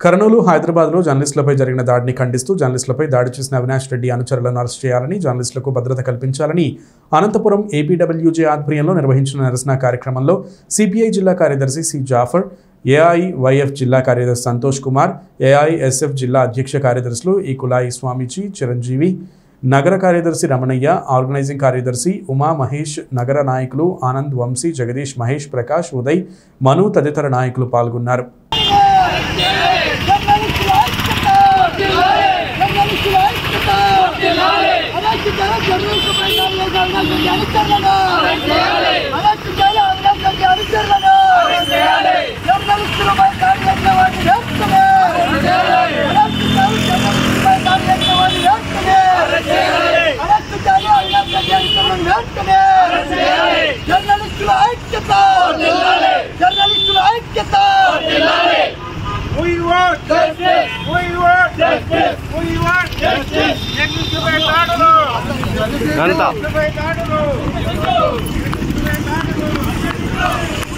కర్నూలు హైదరాబాద్లో జర్నలిస్టులపై జరిగిన దాడిని ఖండిస్తూ జర్నలిస్టులపై దాడి చేసిన అవినాష్ రెడ్డి అనుచరులను అరెస్ట్ చేయాలని జర్నలిస్టులకు భద్రత కల్పించాలని అనంతపురం ఏపీడబ్ల్యూజే ఆధ్వర్యంలో నిర్వహించిన నిరసన కార్యక్రమంలో సిపిఐ జిల్లా కార్యదర్శి సి జాఫర్ ఏఐవైఎఫ్ జిల్లా కార్యదర్శి సంతోష్ కుమార్ ఏఐఎస్ఎఫ్ జిల్లా అధ్యక్ష కార్యదర్శులు ఈ కులాయి స్వామీజీ చిరంజీవి నగర కార్యదర్శి రమణయ్య ఆర్గనైజింగ్ కార్యదర్శి ఉమా మహేష్ నగర నాయకులు ఆనంద్ వంశీ జగదీష్ మహేష్ ప్రకాష్ ఉదయ్ మను తదితర నాయకులు పాల్గొన్నారు జర్నలిస్టుల ఐక్యత జర్నలిస్టుల ఐక్యత We want justice. We want justice. We want justice. జర్నలిస్టులపై దాడులు. జర్నలిస్టులపై దాడులు. జర్నలిస్టులపై దాడులు.